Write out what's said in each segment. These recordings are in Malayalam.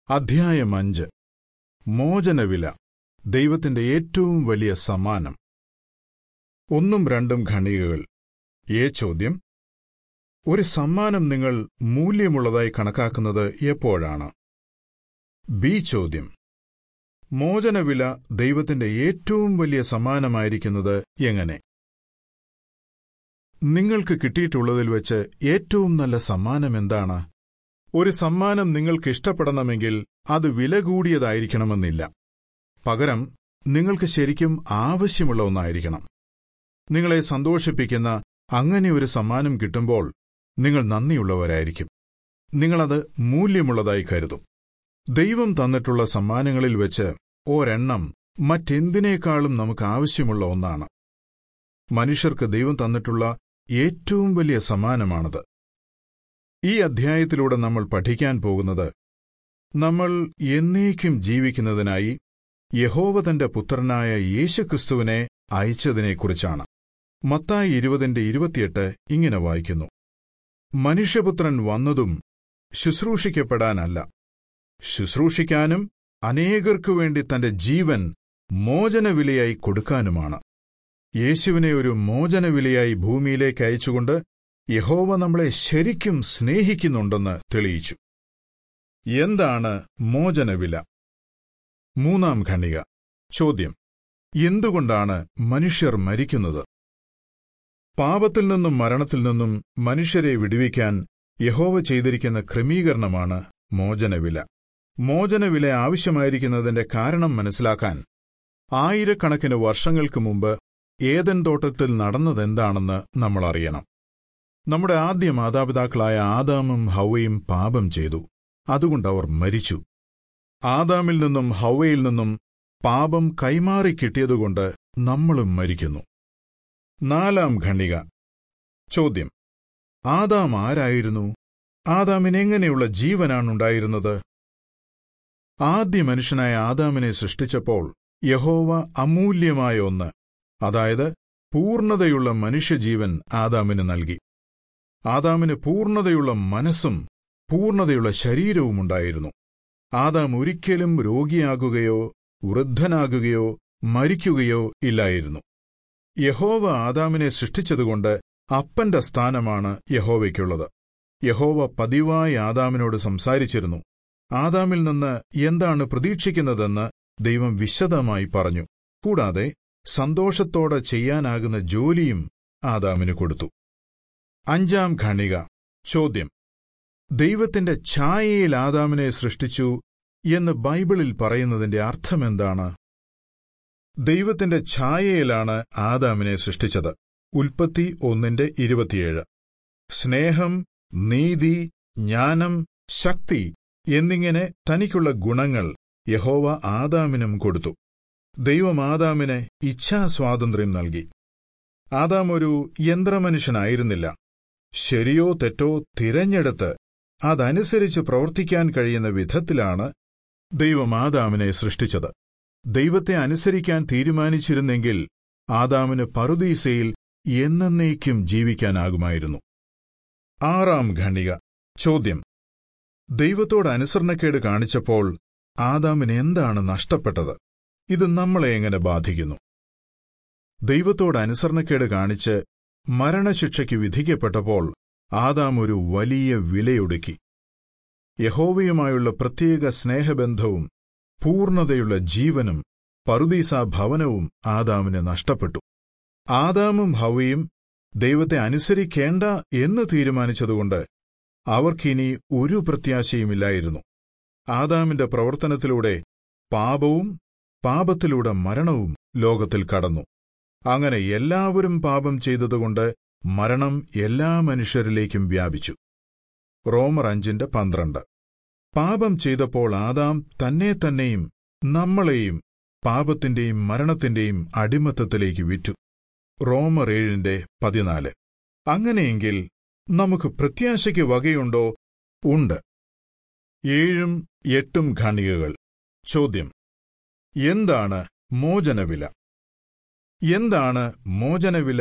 അധ്യായം അഞ്ച് മോചനവില ദൈവത്തിന്റെ ഏറ്റവും വലിയ സമ്മാനം ഒന്നും രണ്ടും ഖണ്ഡികകൾ ഏ ചോദ്യം ഒരു സമ്മാനം നിങ്ങൾ മൂല്യമുള്ളതായി കണക്കാക്കുന്നത് എപ്പോഴാണ് ബി ചോദ്യം മോചനവില ദൈവത്തിന്റെ ഏറ്റവും വലിയ സമ്മാനമായിരിക്കുന്നത് എങ്ങനെ നിങ്ങൾക്ക് കിട്ടിയിട്ടുള്ളതിൽ വെച്ച് ഏറ്റവും നല്ല സമ്മാനം എന്താണ് ഒരു സമ്മാനം നിങ്ങൾക്ക് ഇഷ്ടപ്പെടണമെങ്കിൽ അത് വില കൂടിയതായിരിക്കണമെന്നില്ല പകരം നിങ്ങൾക്ക് ശരിക്കും ആവശ്യമുള്ള ഒന്നായിരിക്കണം നിങ്ങളെ സന്തോഷിപ്പിക്കുന്ന അങ്ങനെ ഒരു സമ്മാനം കിട്ടുമ്പോൾ നിങ്ങൾ നന്ദിയുള്ളവരായിരിക്കും നിങ്ങളത് മൂല്യമുള്ളതായി കരുതും ദൈവം തന്നിട്ടുള്ള സമ്മാനങ്ങളിൽ വെച്ച് ഒരെണ്ണം മറ്റെന്തിനേക്കാളും നമുക്ക് ആവശ്യമുള്ള ഒന്നാണ് മനുഷ്യർക്ക് ദൈവം തന്നിട്ടുള്ള ഏറ്റവും വലിയ സമ്മാനമാണത് ഈ അധ്യായത്തിലൂടെ നമ്മൾ പഠിക്കാൻ പോകുന്നത് നമ്മൾ എന്നേക്കും ജീവിക്കുന്നതിനായി യഹോവ തന്റെ പുത്രനായ യേശുക്രിസ്തുവിനെ അയച്ചതിനെക്കുറിച്ചാണ് മത്തായി ഇരുപതിന്റെ ഇരുപത്തിയെട്ട് ഇങ്ങനെ വായിക്കുന്നു മനുഷ്യപുത്രൻ വന്നതും ശുശ്രൂഷിക്കപ്പെടാനല്ല ശുശ്രൂഷിക്കാനും അനേകർക്കു വേണ്ടി തന്റെ ജീവൻ മോചനവിലയായി കൊടുക്കാനുമാണ് യേശുവിനെ ഒരു മോചനവിലയായി ഭൂമിയിലേക്ക് അയച്ചുകൊണ്ട് യഹോവ നമ്മളെ ശരിക്കും സ്നേഹിക്കുന്നുണ്ടെന്ന് തെളിയിച്ചു എന്താണ് മോചനവില മൂന്നാം ഖണ്ഡിക ചോദ്യം എന്തുകൊണ്ടാണ് മനുഷ്യർ മരിക്കുന്നത് പാപത്തിൽ നിന്നും മരണത്തിൽ നിന്നും മനുഷ്യരെ വിടുവിക്കാൻ യഹോവ ചെയ്തിരിക്കുന്ന ക്രമീകരണമാണ് മോചനവില മോചനവില ആവശ്യമായിരിക്കുന്നതിന്റെ കാരണം മനസ്സിലാക്കാൻ ആയിരക്കണക്കിന് വർഷങ്ങൾക്ക് മുമ്പ് ഏതൻ തോട്ടത്തിൽ നടന്നതെന്താണെന്ന് നമ്മൾ അറിയണം നമ്മുടെ ആദ്യ മാതാപിതാക്കളായ ആദാമും ഹൗവയും പാപം ചെയ്തു അതുകൊണ്ടവർ മരിച്ചു ആദാമിൽ നിന്നും ഹൗവയിൽ നിന്നും പാപം കൈമാറി കിട്ടിയതുകൊണ്ട് നമ്മളും മരിക്കുന്നു നാലാം ഖണ്ഡിക ചോദ്യം ആദാം ആരായിരുന്നു ആദാമിനെങ്ങനെയുള്ള ജീവനാണുണ്ടായിരുന്നത് ആദ്യ മനുഷ്യനായ ആദാമിനെ സൃഷ്ടിച്ചപ്പോൾ യഹോവ അമൂല്യമായ ഒന്ന് അതായത് പൂർണ്ണതയുള്ള മനുഷ്യജീവൻ ആദാമിന് നൽകി ആദാമിന് പൂർണ്ണതയുള്ള മനസ്സും പൂർണ്ണതയുള്ള ശരീരവും ഉണ്ടായിരുന്നു ആദാം ഒരിക്കലും രോഗിയാകുകയോ വൃദ്ധനാകുകയോ മരിക്കുകയോ ഇല്ലായിരുന്നു യഹോവ ആദാമിനെ സൃഷ്ടിച്ചതുകൊണ്ട് അപ്പന്റെ സ്ഥാനമാണ് യഹോവയ്ക്കുള്ളത് യഹോവ പതിവായി ആദാമിനോട് സംസാരിച്ചിരുന്നു ആദാമിൽ നിന്ന് എന്താണ് പ്രതീക്ഷിക്കുന്നതെന്ന് ദൈവം വിശദമായി പറഞ്ഞു കൂടാതെ സന്തോഷത്തോടെ ചെയ്യാനാകുന്ന ജോലിയും ആദാമിന് കൊടുത്തു അഞ്ചാം ഖണിക ചോദ്യം ദൈവത്തിന്റെ ഛായയിൽ ആദാമിനെ സൃഷ്ടിച്ചു എന്ന് ബൈബിളിൽ പറയുന്നതിന്റെ അർത്ഥമെന്താണ് ദൈവത്തിന്റെ ഛായയിലാണ് ആദാമിനെ സൃഷ്ടിച്ചത് ഉൽപ്പത്തി ഒന്നിന്റെ ഇരുപത്തിയേഴ് സ്നേഹം നീതി ജ്ഞാനം ശക്തി എന്നിങ്ങനെ തനിക്കുള്ള ഗുണങ്ങൾ യഹോവ ആദാമിനും കൊടുത്തു ദൈവം ആദാമിന് ഇച്ഛാസ്വാതന്ത്ര്യം നൽകി ആദാം ഒരു യന്ത്രമനുഷ്യനായിരുന്നില്ല ശരിയോ തെറ്റോ തിരഞ്ഞെടുത്ത് അതനുസരിച്ച് പ്രവർത്തിക്കാൻ കഴിയുന്ന വിധത്തിലാണ് ദൈവം ആദാമിനെ സൃഷ്ടിച്ചത് ദൈവത്തെ അനുസരിക്കാൻ തീരുമാനിച്ചിരുന്നെങ്കിൽ ആദാമിന് പറുദീസയിൽ എന്നേക്കും ജീവിക്കാനാകുമായിരുന്നു ആറാം ഖണ്ഡിക ചോദ്യം ദൈവത്തോട് അനുസരണക്കേട് കാണിച്ചപ്പോൾ ആദാമിന് എന്താണ് നഷ്ടപ്പെട്ടത് ഇത് നമ്മളെ എങ്ങനെ ബാധിക്കുന്നു ദൈവത്തോട് അനുസരണക്കേട് കാണിച്ച് മരണശിക്ഷയ്ക്ക് വിധിക്കപ്പെട്ടപ്പോൾ ആദാം ഒരു വലിയ വിലയൊടുക്കി യഹോവയുമായുള്ള പ്രത്യേക സ്നേഹബന്ധവും പൂർണ്ണതയുള്ള ജീവനും പറുദീസ ഭവനവും ആദാമിന് നഷ്ടപ്പെട്ടു ആദാമും ഹവയും ദൈവത്തെ അനുസരിക്കേണ്ട എന്ന് തീരുമാനിച്ചതുകൊണ്ട് അവർക്കിനി ഒരു പ്രത്യാശയുമില്ലായിരുന്നു ആദാമിന്റെ പ്രവർത്തനത്തിലൂടെ പാപവും പാപത്തിലൂടെ മരണവും ലോകത്തിൽ കടന്നു അങ്ങനെ എല്ലാവരും പാപം ചെയ്തതുകൊണ്ട് മരണം എല്ലാ മനുഷ്യരിലേക്കും വ്യാപിച്ചു റോമർ അഞ്ചിന്റെ പന്ത്രണ്ട് പാപം ചെയ്തപ്പോൾ ആദാം തന്നെ തന്നെയും നമ്മളെയും പാപത്തിന്റെയും മരണത്തിന്റെയും അടിമത്തത്തിലേക്ക് വിറ്റു റോമർ ഏഴിന്റെ പതിനാല് അങ്ങനെയെങ്കിൽ നമുക്ക് പ്രത്യാശയ്ക്ക് വകയുണ്ടോ ഉണ്ട് ഏഴും എട്ടും ഖണ്ഡികകൾ ചോദ്യം എന്താണ് മോചനവില എന്താണ് മോചനവില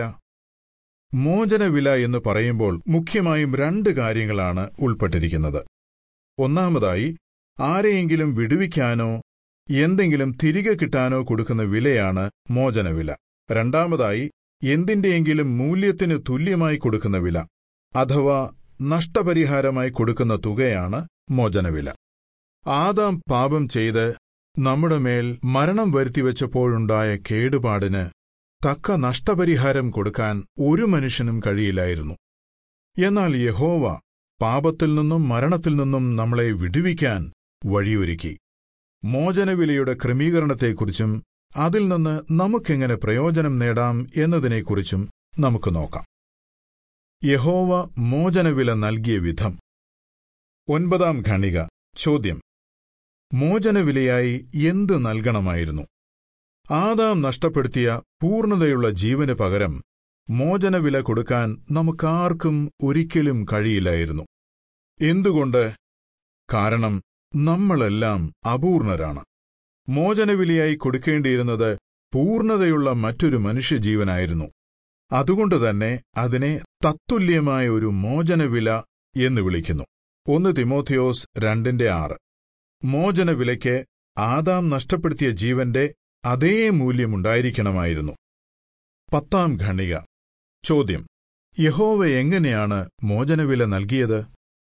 മോചനവില എന്ന് പറയുമ്പോൾ മുഖ്യമായും രണ്ട് കാര്യങ്ങളാണ് ഉൾപ്പെട്ടിരിക്കുന്നത് ഒന്നാമതായി ആരെയെങ്കിലും വിടുവിക്കാനോ എന്തെങ്കിലും തിരികെ കിട്ടാനോ കൊടുക്കുന്ന വിലയാണ് മോചനവില രണ്ടാമതായി എന്തിന്റെയെങ്കിലും മൂല്യത്തിന് തുല്യമായി കൊടുക്കുന്ന വില അഥവാ നഷ്ടപരിഹാരമായി കൊടുക്കുന്ന തുകയാണ് മോചനവില ആദാം പാപം ചെയ്ത് നമ്മുടെ മേൽ മരണം വരുത്തിവെച്ചപ്പോഴുണ്ടായ കേടുപാടിന് തക്ക നഷ്ടപരിഹാരം കൊടുക്കാൻ ഒരു മനുഷ്യനും കഴിയില്ലായിരുന്നു എന്നാൽ യഹോവ പാപത്തിൽ നിന്നും മരണത്തിൽ നിന്നും നമ്മളെ വിടുവിക്കാൻ വഴിയൊരുക്കി മോചനവിലയുടെ ക്രമീകരണത്തെക്കുറിച്ചും അതിൽ നിന്ന് നമുക്കെങ്ങനെ പ്രയോജനം നേടാം എന്നതിനെക്കുറിച്ചും നമുക്ക് നോക്കാം യഹോവ മോചനവില നൽകിയ വിധം ഒൻപതാം ഖണിക ചോദ്യം മോചനവിലയായി എന്ത് നൽകണമായിരുന്നു ആദാം നഷ്ടപ്പെടുത്തിയ പൂർണ്ണതയുള്ള ജീവന് പകരം മോചനവില കൊടുക്കാൻ നമുക്കാർക്കും ഒരിക്കലും കഴിയില്ലായിരുന്നു എന്തുകൊണ്ട് കാരണം നമ്മളെല്ലാം അപൂർണരാണ് മോചനവിലയായി കൊടുക്കേണ്ടിയിരുന്നത് പൂർണ്ണതയുള്ള മറ്റൊരു മനുഷ്യജീവനായിരുന്നു അതുകൊണ്ടുതന്നെ അതിനെ തത്തുല്യമായ ഒരു മോചനവില എന്ന് വിളിക്കുന്നു ഒന്ന് തിമോത്തിയോസ് രണ്ടിന്റെ ആറ് മോചനവിലയ്ക്ക് ആദാം നഷ്ടപ്പെടുത്തിയ ജീവന്റെ അതേ മൂല്യമുണ്ടായിരിക്കണമായിരുന്നു പത്താം ഖണ്ഡിക ചോദ്യം യഹോവ എങ്ങനെയാണ് മോചനവില നൽകിയത്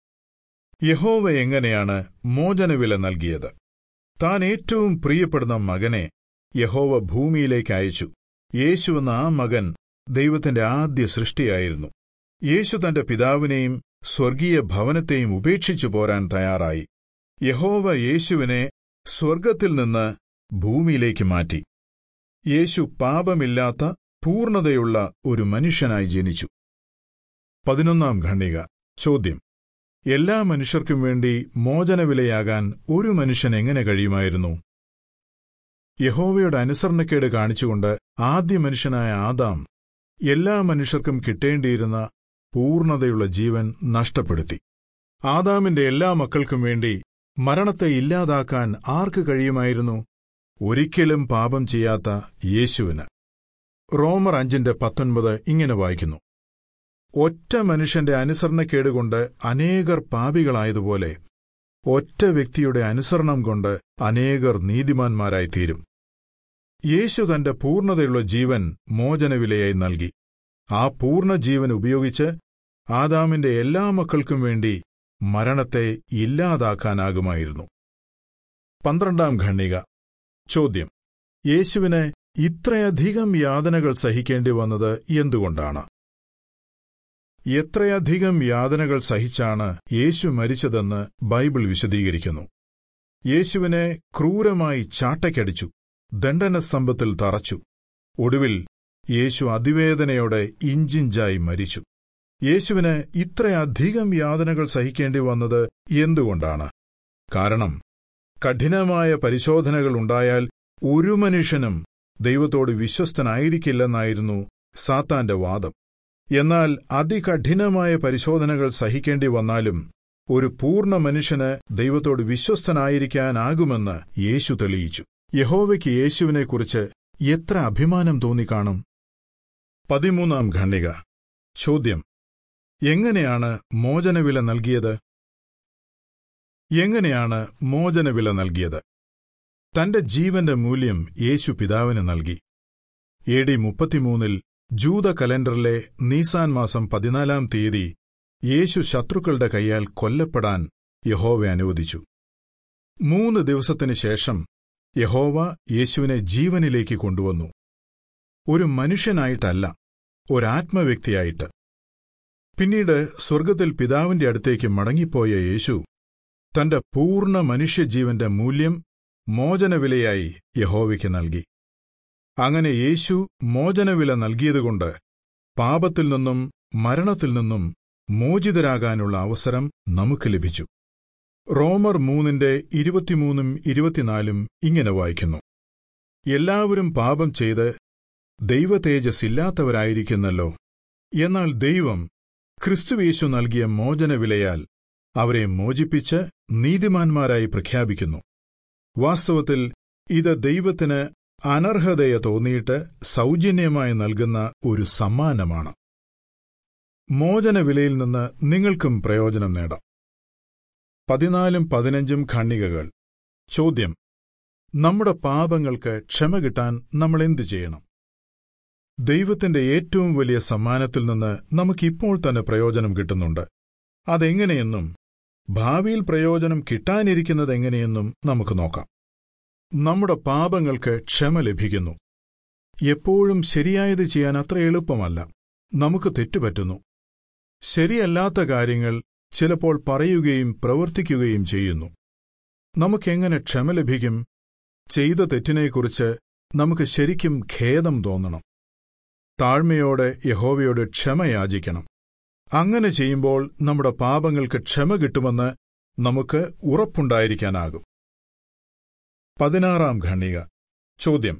യഹോവ എങ്ങനെയാണ് മോചനവില നൽകിയത് താൻ ഏറ്റവും പ്രിയപ്പെടുന്ന മകനെ യഹോവ ഭൂമിയിലേക്ക് അയച്ചു യേശു എന്ന ആ മകൻ ദൈവത്തിന്റെ ആദ്യ സൃഷ്ടിയായിരുന്നു യേശു തന്റെ പിതാവിനെയും സ്വർഗീയ ഭവനത്തെയും ഉപേക്ഷിച്ചു പോരാൻ തയ്യാറായി യഹോവ യേശുവിനെ സ്വർഗത്തിൽ നിന്ന് ഭൂമിയിലേക്ക് മാറ്റി യേശു പാപമില്ലാത്ത പൂർണ്ണതയുള്ള ഒരു മനുഷ്യനായി ജനിച്ചു പതിനൊന്നാം ഖണ്ഡിക ചോദ്യം എല്ലാ മനുഷ്യർക്കും വേണ്ടി മോചനവിലയാകാൻ ഒരു മനുഷ്യൻ എങ്ങനെ കഴിയുമായിരുന്നു യഹോവയുടെ അനുസരണക്കേട് കാണിച്ചുകൊണ്ട് ആദ്യ മനുഷ്യനായ ആദാം എല്ലാ മനുഷ്യർക്കും കിട്ടേണ്ടിയിരുന്ന പൂർണ്ണതയുള്ള ജീവൻ നഷ്ടപ്പെടുത്തി ആദാമിന്റെ എല്ലാ മക്കൾക്കും വേണ്ടി മരണത്തെ ഇല്ലാതാക്കാൻ ആർക്ക് കഴിയുമായിരുന്നു ഒരിക്കലും പാപം ചെയ്യാത്ത യേശുവിന് റോമർ അഞ്ചിന്റെ പത്തൊൻപത് ഇങ്ങനെ വായിക്കുന്നു ഒറ്റ മനുഷ്യന്റെ അനുസരണക്കേടുകൊണ്ട് അനേകർ പാപികളായതുപോലെ ഒറ്റ വ്യക്തിയുടെ അനുസരണം കൊണ്ട് അനേകർ നീതിമാന്മാരായിത്തീരും യേശു തന്റെ പൂർണ്ണതയുള്ള ജീവൻ മോചനവിലയായി നൽകി ആ പൂർണ്ണ ജീവൻ ഉപയോഗിച്ച് ആദാമിന്റെ എല്ലാ മക്കൾക്കും വേണ്ടി മരണത്തെ ഇല്ലാതാക്കാനാകുമായിരുന്നു പന്ത്രണ്ടാം ഖണ്ഡിക ചോദ്യം യേശുവിന് ഇത്രയധികം യാതനകൾ സഹിക്കേണ്ടി വന്നത് എന്തുകൊണ്ടാണ് എത്രയധികം യാതനകൾ സഹിച്ചാണ് യേശു മരിച്ചതെന്ന് ബൈബിൾ വിശദീകരിക്കുന്നു യേശുവിനെ ക്രൂരമായി ചാട്ടയ്ക്കടിച്ചു ദണ്ഡനസ്തംഭത്തിൽ തറച്ചു ഒടുവിൽ യേശു അതിവേദനയോടെ ഇഞ്ചിഞ്ചായി മരിച്ചു യേശുവിന് ഇത്രയധികം യാതനകൾ സഹിക്കേണ്ടി വന്നത് എന്തുകൊണ്ടാണ് കാരണം കഠിനമായ പരിശോധനകൾ ഉണ്ടായാൽ ഒരു മനുഷ്യനും ദൈവത്തോട് വിശ്വസ്തനായിരിക്കില്ലെന്നായിരുന്നു സാത്താന്റെ വാദം എന്നാൽ അതികഠിനമായ പരിശോധനകൾ സഹിക്കേണ്ടി വന്നാലും ഒരു പൂർണ്ണ മനുഷ്യന് ദൈവത്തോട് വിശ്വസ്തനായിരിക്കാനാകുമെന്ന് യേശു തെളിയിച്ചു യഹോവയ്ക്ക് യേശുവിനെക്കുറിച്ച് എത്ര അഭിമാനം തോന്നിക്കാണും പതിമൂന്നാം ഖണ്ഡിക ചോദ്യം എങ്ങനെയാണ് മോചനവില നൽകിയത് എങ്ങനെയാണ് മോചനവില നൽകിയത് തന്റെ ജീവന്റെ മൂല്യം യേശു പിതാവിന് നൽകി എ ഡി മുപ്പത്തിമൂന്നിൽ ജൂത കലണ്ടറിലെ നീസാൻ മാസം പതിനാലാം തീയതി യേശു ശത്രുക്കളുടെ കൈയാൽ കൊല്ലപ്പെടാൻ യഹോവ അനുവദിച്ചു മൂന്ന് ദിവസത്തിനു ശേഷം യഹോവ യേശുവിനെ ജീവനിലേക്ക് കൊണ്ടുവന്നു ഒരു മനുഷ്യനായിട്ടല്ല ഒരാത്മവ്യക്തിയായിട്ട് പിന്നീട് സ്വർഗത്തിൽ പിതാവിന്റെ അടുത്തേക്ക് മടങ്ങിപ്പോയ യേശു തന്റെ പൂർണ്ണ മനുഷ്യജീവന്റെ മൂല്യം മോചനവിലയായി യഹോവയ്ക്ക് നൽകി അങ്ങനെ യേശു മോചനവില നൽകിയതുകൊണ്ട് പാപത്തിൽ നിന്നും മരണത്തിൽ നിന്നും മോചിതരാകാനുള്ള അവസരം നമുക്ക് ലഭിച്ചു റോമർ മൂന്നിന്റെ ഇരുപത്തിമൂന്നും ഇരുപത്തിനാലും ഇങ്ങനെ വായിക്കുന്നു എല്ലാവരും പാപം ചെയ്ത് ദൈവതേജസ്സില്ലാത്തവരായിരിക്കുന്നല്ലോ എന്നാൽ ദൈവം ക്രിസ്തുവേശു നൽകിയ മോചനവിലയാൽ അവരെ മോചിപ്പിച്ച് നീതിമാന്മാരായി പ്രഖ്യാപിക്കുന്നു വാസ്തവത്തിൽ ഇത് ദൈവത്തിന് അനർഹതയെ തോന്നിയിട്ട് സൗജന്യമായി നൽകുന്ന ഒരു സമ്മാനമാണ് മോചനവിലയിൽ നിന്ന് നിങ്ങൾക്കും പ്രയോജനം നേടാം പതിനാലും പതിനഞ്ചും ഖണ്ണികകൾ ചോദ്യം നമ്മുടെ പാപങ്ങൾക്ക് ക്ഷമ കിട്ടാൻ നമ്മൾ എന്തു ചെയ്യണം ദൈവത്തിന്റെ ഏറ്റവും വലിയ സമ്മാനത്തിൽ നിന്ന് നമുക്കിപ്പോൾ തന്നെ പ്രയോജനം കിട്ടുന്നുണ്ട് അതെങ്ങനെയെന്നും ഭാവിയിൽ പ്രയോജനം കിട്ടാനിരിക്കുന്നതെങ്ങനെയെന്നും നമുക്ക് നോക്കാം നമ്മുടെ പാപങ്ങൾക്ക് ക്ഷമ ലഭിക്കുന്നു എപ്പോഴും ശരിയായത് ചെയ്യാൻ അത്ര എളുപ്പമല്ല നമുക്ക് തെറ്റുപറ്റുന്നു ശരിയല്ലാത്ത കാര്യങ്ങൾ ചിലപ്പോൾ പറയുകയും പ്രവർത്തിക്കുകയും ചെയ്യുന്നു നമുക്കെങ്ങനെ ക്ഷമ ലഭിക്കും ചെയ്ത തെറ്റിനെക്കുറിച്ച് നമുക്ക് ശരിക്കും ഖേദം തോന്നണം താഴ്മയോടെ യഹോവയോട് ക്ഷമ യാചിക്കണം അങ്ങനെ ചെയ്യുമ്പോൾ നമ്മുടെ പാപങ്ങൾക്ക് ക്ഷമ കിട്ടുമെന്ന് നമുക്ക് ഉറപ്പുണ്ടായിരിക്കാനാകും പതിനാറാം ഖണ്ണിക ചോദ്യം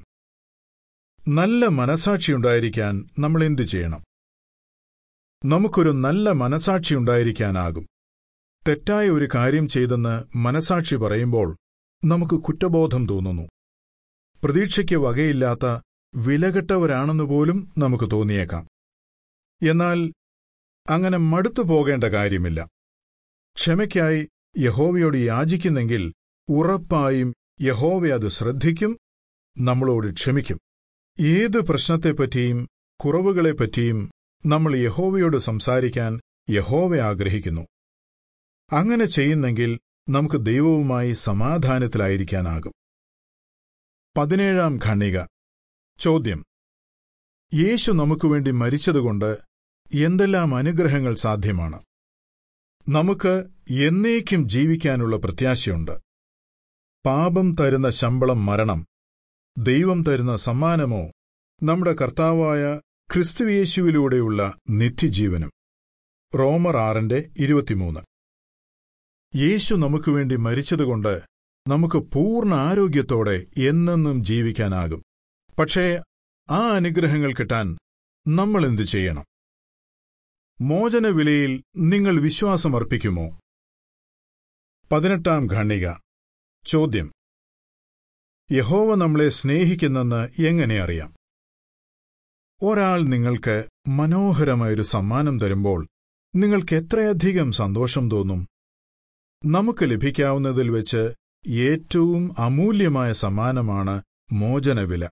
നല്ല മനസാക്ഷിയുണ്ടായിരിക്കാൻ നമ്മൾ എന്തു ചെയ്യണം നമുക്കൊരു നല്ല മനസാക്ഷിയുണ്ടായിരിക്കാനാകും തെറ്റായ ഒരു കാര്യം ചെയ്തെന്ന് മനസാക്ഷി പറയുമ്പോൾ നമുക്ക് കുറ്റബോധം തോന്നുന്നു പ്രതീക്ഷയ്ക്ക് വകയില്ലാത്ത വിലകെട്ടവരാണെന്ന് പോലും നമുക്ക് തോന്നിയേക്കാം എന്നാൽ അങ്ങനെ മടുത്തു പോകേണ്ട കാര്യമില്ല ക്ഷമയ്ക്കായി യഹോവയോട് യാചിക്കുന്നെങ്കിൽ ഉറപ്പായും യഹോവ അത് ശ്രദ്ധിക്കും നമ്മളോട് ക്ഷമിക്കും ഏത് പ്രശ്നത്തെപ്പറ്റിയും കുറവുകളെപ്പറ്റിയും നമ്മൾ യഹോവയോട് സംസാരിക്കാൻ യഹോവ ആഗ്രഹിക്കുന്നു അങ്ങനെ ചെയ്യുന്നെങ്കിൽ നമുക്ക് ദൈവവുമായി സമാധാനത്തിലായിരിക്കാനാകും പതിനേഴാം ഖണ്ണിക ചോദ്യം യേശു നമുക്കുവേണ്ടി മരിച്ചതുകൊണ്ട് എന്തെല്ലാം അനുഗ്രഹങ്ങൾ സാധ്യമാണ് നമുക്ക് എന്നേക്കും ജീവിക്കാനുള്ള പ്രത്യാശയുണ്ട് പാപം തരുന്ന ശമ്പളം മരണം ദൈവം തരുന്ന സമ്മാനമോ നമ്മുടെ കർത്താവായ ക്രിസ്തുയേശുവിലൂടെയുള്ള നിത്യജീവനും റോമർ ആറിന്റെ ഇരുപത്തിമൂന്ന് യേശു നമുക്കുവേണ്ടി മരിച്ചതുകൊണ്ട് നമുക്ക് പൂർണ്ണ ആരോഗ്യത്തോടെ എന്നെന്നും ജീവിക്കാനാകും പക്ഷേ ആ അനുഗ്രഹങ്ങൾ കിട്ടാൻ നമ്മൾ എന്തു ചെയ്യണം മോചനവിലയിൽ നിങ്ങൾ വിശ്വാസമർപ്പിക്കുമോ പതിനെട്ടാം ഖണ്ണിക ചോദ്യം യഹോവ നമ്മളെ സ്നേഹിക്കുന്നെന്ന് എങ്ങനെ അറിയാം ഒരാൾ നിങ്ങൾക്ക് മനോഹരമായൊരു സമ്മാനം തരുമ്പോൾ നിങ്ങൾക്ക് എത്രയധികം സന്തോഷം തോന്നും നമുക്ക് ലഭിക്കാവുന്നതിൽ വെച്ച് ഏറ്റവും അമൂല്യമായ സമ്മാനമാണ് മോചനവില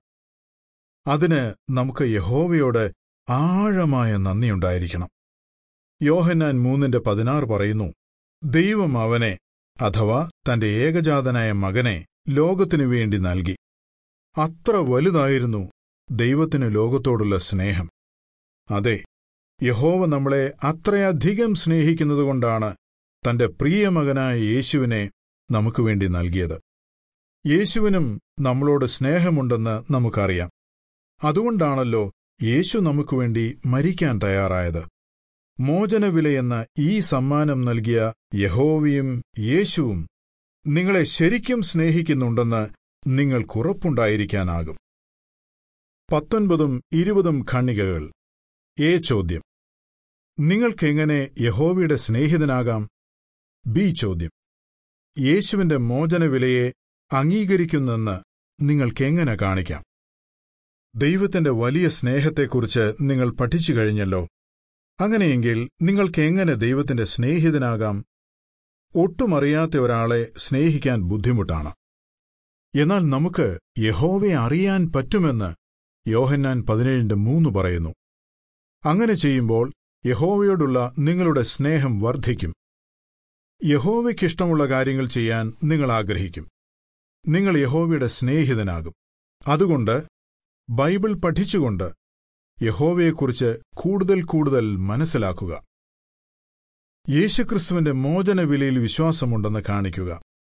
അതിന് നമുക്ക് യഹോവയോട് ആഴമായ നന്ദിയുണ്ടായിരിക്കണം യോഹന്നാൻ മൂന്നിന്റെ പതിനാറ് പറയുന്നു ദൈവം അവനെ അഥവാ തന്റെ ഏകജാതനായ മകനെ ലോകത്തിനു വേണ്ടി നൽകി അത്ര വലുതായിരുന്നു ദൈവത്തിന് ലോകത്തോടുള്ള സ്നേഹം അതെ യഹോവ നമ്മളെ അത്രയധികം സ്നേഹിക്കുന്നതുകൊണ്ടാണ് തന്റെ പ്രിയമകനായ യേശുവിനെ നമുക്കുവേണ്ടി നൽകിയത് യേശുവിനും നമ്മളോട് സ്നേഹമുണ്ടെന്ന് നമുക്കറിയാം അതുകൊണ്ടാണല്ലോ യേശു നമുക്കുവേണ്ടി മരിക്കാൻ തയ്യാറായത് മോചനവിലയെന്ന ഈ സമ്മാനം നൽകിയ യഹോവയും യേശുവും നിങ്ങളെ ശരിക്കും സ്നേഹിക്കുന്നുണ്ടെന്ന് നിങ്ങൾക്കുറപ്പുണ്ടായിരിക്കാനാകും പത്തൊൻപതും ഇരുപതും ഖണ്ണികകൾ എ ചോദ്യം നിങ്ങൾക്കെങ്ങനെ യഹോവയുടെ സ്നേഹിതനാകാം ബി ചോദ്യം യേശുവിന്റെ മോചനവിലയെ അംഗീകരിക്കുന്നെന്ന് നിങ്ങൾക്കെങ്ങനെ കാണിക്കാം ദൈവത്തിന്റെ വലിയ സ്നേഹത്തെക്കുറിച്ച് നിങ്ങൾ പഠിച്ചു കഴിഞ്ഞല്ലോ അങ്ങനെയെങ്കിൽ നിങ്ങൾക്കെങ്ങനെ ദൈവത്തിന്റെ സ്നേഹിതനാകാം ഒട്ടുമറിയാത്ത ഒരാളെ സ്നേഹിക്കാൻ ബുദ്ധിമുട്ടാണ് എന്നാൽ നമുക്ക് യഹോവയെ അറിയാൻ പറ്റുമെന്ന് യോഹന്നാൻ പതിനേഴിന്റെ മൂന്ന് പറയുന്നു അങ്ങനെ ചെയ്യുമ്പോൾ യഹോവയോടുള്ള നിങ്ങളുടെ സ്നേഹം വർദ്ധിക്കും യഹോവയ്ക്കിഷ്ടമുള്ള കാര്യങ്ങൾ ചെയ്യാൻ നിങ്ങൾ ആഗ്രഹിക്കും നിങ്ങൾ യഹോവയുടെ സ്നേഹിതനാകും അതുകൊണ്ട് ബൈബിൾ പഠിച്ചുകൊണ്ട് യഹോവയെക്കുറിച്ച് കൂടുതൽ കൂടുതൽ മനസ്സിലാക്കുക യേശുക്രിസ്തുവിന്റെ മോചനവിലയിൽ വിശ്വാസമുണ്ടെന്ന് കാണിക്കുക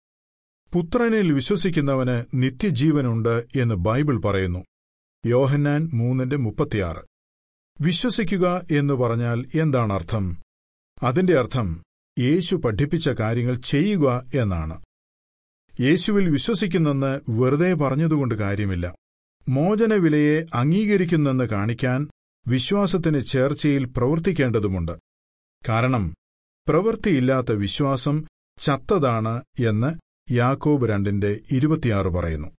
പുത്രനിൽ വിശ്വസിക്കുന്നവന് നിത്യജീവനുണ്ട് എന്ന് ബൈബിൾ പറയുന്നു യോഹന്നാൻ മൂന്നിന്റെ മുപ്പത്തിയാറ് വിശ്വസിക്കുക എന്ന് പറഞ്ഞാൽ എന്താണ് അർത്ഥം അതിന്റെ അർത്ഥം യേശു പഠിപ്പിച്ച കാര്യങ്ങൾ ചെയ്യുക എന്നാണ് യേശുവിൽ വിശ്വസിക്കുന്നെന്ന് വെറുതെ പറഞ്ഞതുകൊണ്ട് കാര്യമില്ല മോചനവിലയെ അംഗീകരിക്കുന്നെന്ന് കാണിക്കാൻ വിശ്വാസത്തിന് ചേർച്ചയിൽ പ്രവർത്തിക്കേണ്ടതുമുണ്ട് കാരണം പ്രവൃത്തിയില്ലാത്ത വിശ്വാസം ചത്തതാണ് എന്ന് യാക്കോബ് രണ്ടിന്റെ ഇരുപത്തിയാറ് പറയുന്നു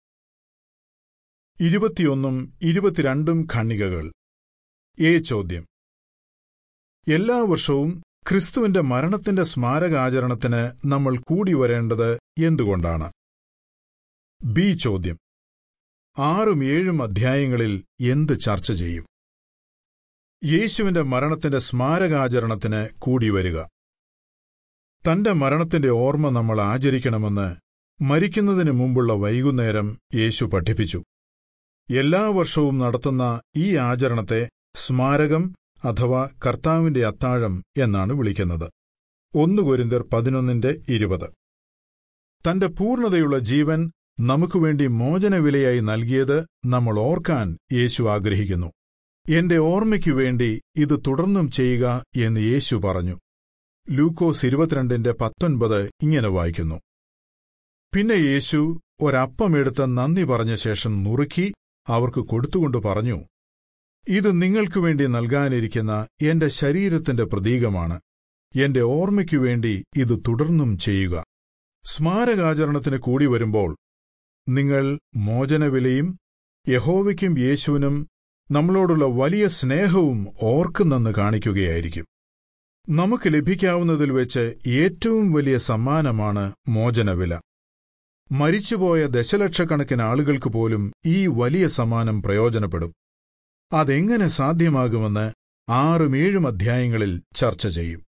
ഇരുപത്തിയൊന്നും ഇരുപത്തിരണ്ടും ഖണ്ണികകൾ എ ചോദ്യം എല്ലാ വർഷവും ക്രിസ്തുവിന്റെ മരണത്തിന്റെ സ്മാരകാചരണത്തിന് നമ്മൾ കൂടി വരേണ്ടത് എന്തുകൊണ്ടാണ് ബി ചോദ്യം ആറും ഏഴും അധ്യായങ്ങളിൽ എന്ത് ചർച്ച ചെയ്യും യേശുവിന്റെ മരണത്തിന്റെ സ്മാരകാചരണത്തിന് കൂടി വരിക തന്റെ മരണത്തിന്റെ ഓർമ്മ നമ്മൾ ആചരിക്കണമെന്ന് മരിക്കുന്നതിന് മുമ്പുള്ള വൈകുന്നേരം യേശു പഠിപ്പിച്ചു എല്ലാ വർഷവും നടത്തുന്ന ഈ ആചരണത്തെ സ്മാരകം അഥവാ കർത്താവിന്റെ അത്താഴം എന്നാണ് വിളിക്കുന്നത് ഒന്ന് കൊരിന്തിർ പതിനൊന്നിന്റെ ഇരുപത് തന്റെ പൂർണ്ണതയുള്ള ജീവൻ നമുക്കുവേണ്ടി മോചനവിലയായി നൽകിയത് നമ്മൾ ഓർക്കാൻ യേശു ആഗ്രഹിക്കുന്നു എന്റെ ഓർമ്മയ്ക്കു വേണ്ടി ഇത് തുടർന്നും ചെയ്യുക എന്ന് യേശു പറഞ്ഞു ലൂക്കോസ് ഇരുപത്തിരണ്ടിന്റെ പത്തൊൻപത് ഇങ്ങനെ വായിക്കുന്നു പിന്നെ യേശു ഒരപ്പമെടുത്ത് നന്ദി പറഞ്ഞ ശേഷം നുറുക്കി അവർക്ക് കൊടുത്തുകൊണ്ട് പറഞ്ഞു ഇത് നിങ്ങൾക്കു വേണ്ടി നൽകാനിരിക്കുന്ന എന്റെ ശരീരത്തിന്റെ പ്രതീകമാണ് എന്റെ ഓർമ്മയ്ക്കു വേണ്ടി ഇത് തുടർന്നും ചെയ്യുക സ്മാരകാചരണത്തിന് കൂടി വരുമ്പോൾ നിങ്ങൾ മോചനവിലയും യഹോവയ്ക്കും യേശുവിനും നമ്മളോടുള്ള വലിയ സ്നേഹവും ഓർക്കുന്നെന്ന് കാണിക്കുകയായിരിക്കും നമുക്ക് ലഭിക്കാവുന്നതിൽ വെച്ച് ഏറ്റവും വലിയ സമ്മാനമാണ് മോചനവില മരിച്ചുപോയ ദശലക്ഷക്കണക്കിന് ആളുകൾക്ക് പോലും ഈ വലിയ സമ്മാനം പ്രയോജനപ്പെടും അതെങ്ങനെ സാധ്യമാകുമെന്ന് ആറും ഏഴും അധ്യായങ്ങളിൽ ചർച്ച ചെയ്യും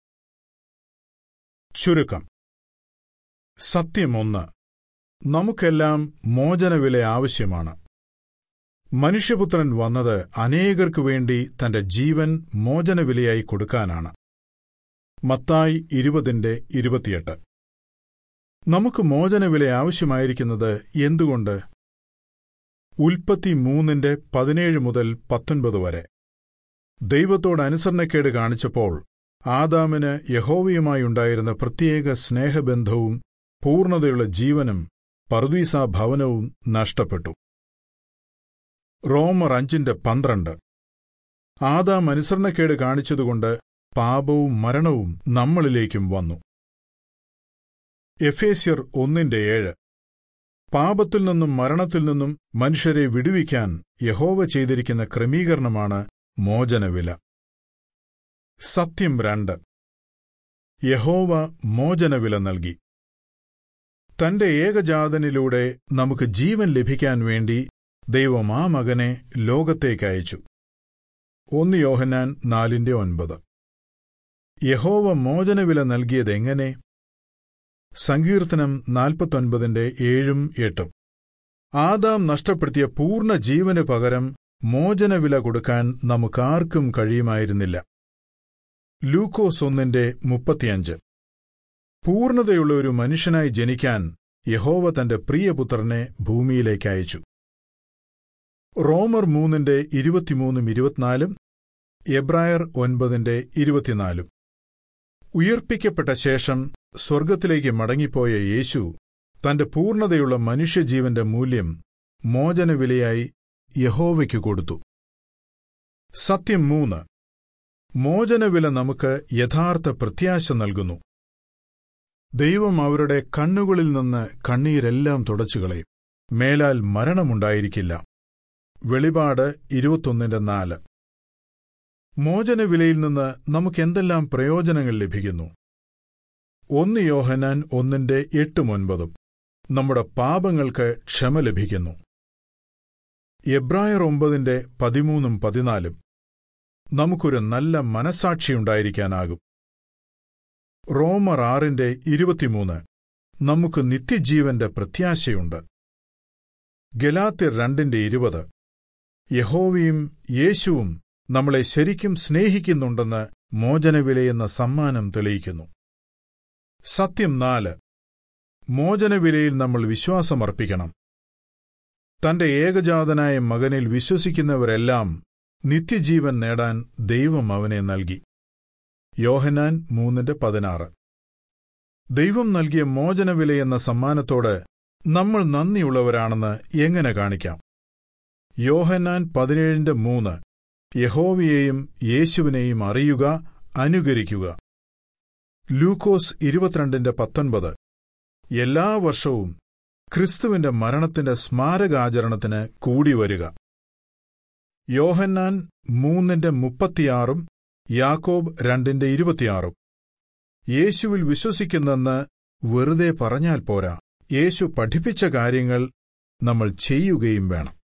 ചുരുക്കം സത്യമൊന്ന് നമുക്കെല്ലാം മോചനവില ആവശ്യമാണ് മനുഷ്യപുത്രൻ വന്നത് അനേകർക്കു വേണ്ടി തന്റെ ജീവൻ മോചനവിലയായി കൊടുക്കാനാണ് മത്തായി ഇരുപതിന്റെ ഇരുപത്തിയെട്ട് നമുക്ക് മോചനവില ആവശ്യമായിരിക്കുന്നത് എന്തുകൊണ്ട് ഉൽപ്പത്തി മൂന്നിന്റെ പതിനേഴ് മുതൽ പത്തൊൻപത് വരെ ദൈവത്തോട് അനുസരണക്കേട് കാണിച്ചപ്പോൾ ആദാമിന് യഹോവയുമായുണ്ടായിരുന്ന പ്രത്യേക സ്നേഹബന്ധവും പൂർണ്ണതയുള്ള ജീവനും പർദീസ ഭവനവും നഷ്ടപ്പെട്ടു റോമർ അഞ്ചിന്റെ പന്ത്രണ്ട് ആദാം അനുസരണക്കേട് കാണിച്ചതുകൊണ്ട് പാപവും മരണവും നമ്മളിലേക്കും വന്നു എഫേസ്യർ ഒന്നിന്റെ ഏഴ് പാപത്തിൽ നിന്നും മരണത്തിൽ നിന്നും മനുഷ്യരെ വിടുവിക്കാൻ യഹോവ ചെയ്തിരിക്കുന്ന ക്രമീകരണമാണ് മോചനവില സത്യം രണ്ട് യഹോവ മോചനവില നൽകി തന്റെ ഏകജാതനിലൂടെ നമുക്ക് ജീവൻ ലഭിക്കാൻ വേണ്ടി ദൈവം ആ മകനെ ലോകത്തേക്കയച്ചു ഒന്ന് യോഹന്നാൻ നാലിന്റെ ഒൻപത് യഹോവ മോചനവില നൽകിയതെങ്ങനെ സങ്കീർത്തനം നാൽപ്പത്തൊൻപതിന്റെ ഏഴും എട്ടും ആദാം നഷ്ടപ്പെടുത്തിയ പൂർണ്ണ ജീവന് പകരം മോചനവില കൊടുക്കാൻ നമുക്കാർക്കും കഴിയുമായിരുന്നില്ല ലൂക്കോസ് ഒന്നിന്റെ മുപ്പത്തിയഞ്ച് പൂർണ്ണതയുള്ള ഒരു മനുഷ്യനായി ജനിക്കാൻ യഹോവ തന്റെ പ്രിയപുത്രനെ ഭൂമിയിലേക്ക് അയച്ചു റോമർ മൂന്നിന്റെ ഇരുപത്തിമൂന്നും ഇരുപത്തിനാലും എബ്രായർ ഒൻപതിന്റെ ഇരുപത്തിനാലും ഉയർപ്പിക്കപ്പെട്ട ശേഷം സ്വർഗത്തിലേക്ക് മടങ്ങിപ്പോയ യേശു തന്റെ പൂർണ്ണതയുള്ള മനുഷ്യജീവന്റെ മൂല്യം മോചനവിലയായി യഹോവയ്ക്കു കൊടുത്തു സത്യം മൂന്ന് മോചനവില നമുക്ക് യഥാർത്ഥ പ്രത്യാശ നൽകുന്നു ദൈവം അവരുടെ കണ്ണുകളിൽ നിന്ന് കണ്ണീരെല്ലാം തുടച്ചുകളയും മേലാൽ മരണമുണ്ടായിരിക്കില്ല വെളിപാട് ഇരുപത്തൊന്നിന്റെ നാല് മോചനവിലയിൽ നിന്ന് നമുക്കെന്തെല്ലാം പ്രയോജനങ്ങൾ ലഭിക്കുന്നു ഒന്ന് യോഹനാൻ ഒന്നിന്റെ എട്ടും ഒൻപതും നമ്മുടെ പാപങ്ങൾക്ക് ക്ഷമ ലഭിക്കുന്നു എബ്രായർ ഒമ്പതിന്റെ പതിമൂന്നും പതിനാലും നമുക്കൊരു നല്ല മനസാക്ഷിയുണ്ടായിരിക്കാനാകും റോമർ ആറിന്റെ ഇരുപത്തിമൂന്ന് നമുക്ക് നിത്യജീവന്റെ പ്രത്യാശയുണ്ട് ഗലാത്തിർ രണ്ടിന്റെ ഇരുപത് യഹോവയും യേശുവും നമ്മളെ ശരിക്കും സ്നേഹിക്കുന്നുണ്ടെന്ന് മോചനവിലയെന്ന സമ്മാനം തെളിയിക്കുന്നു സത്യം നാല് മോചനവിലയിൽ നമ്മൾ വിശ്വാസമർപ്പിക്കണം തന്റെ ഏകജാതനായ മകനിൽ വിശ്വസിക്കുന്നവരെല്ലാം നിത്യജീവൻ നേടാൻ ദൈവം അവനെ നൽകി യോഹനാൻ മൂന്നിന്റെ പതിനാറ് ദൈവം നൽകിയ മോചനവിലയെന്ന സമ്മാനത്തോട് നമ്മൾ നന്ദിയുള്ളവരാണെന്ന് എങ്ങനെ കാണിക്കാം യോഹന്നാൻ പതിനേഴിന്റെ മൂന്ന് യഹോവയെയും യേശുവിനെയും അറിയുക അനുകരിക്കുക ലൂക്കോസ് ഇരുപത്തിരണ്ടിന്റെ പത്തൊൻപത് എല്ലാ വർഷവും ക്രിസ്തുവിന്റെ മരണത്തിന്റെ സ്മാരകാചരണത്തിന് കൂടി വരിക യോഹന്നാൻ മൂന്നിന്റെ മുപ്പത്തിയാറും യാക്കോബ് രണ്ടിന്റെ ഇരുപത്തിയാറും യേശുവിൽ വിശ്വസിക്കുന്നെന്ന് വെറുതെ പറഞ്ഞാൽ പോരാ യേശു പഠിപ്പിച്ച കാര്യങ്ങൾ നമ്മൾ ചെയ്യുകയും വേണം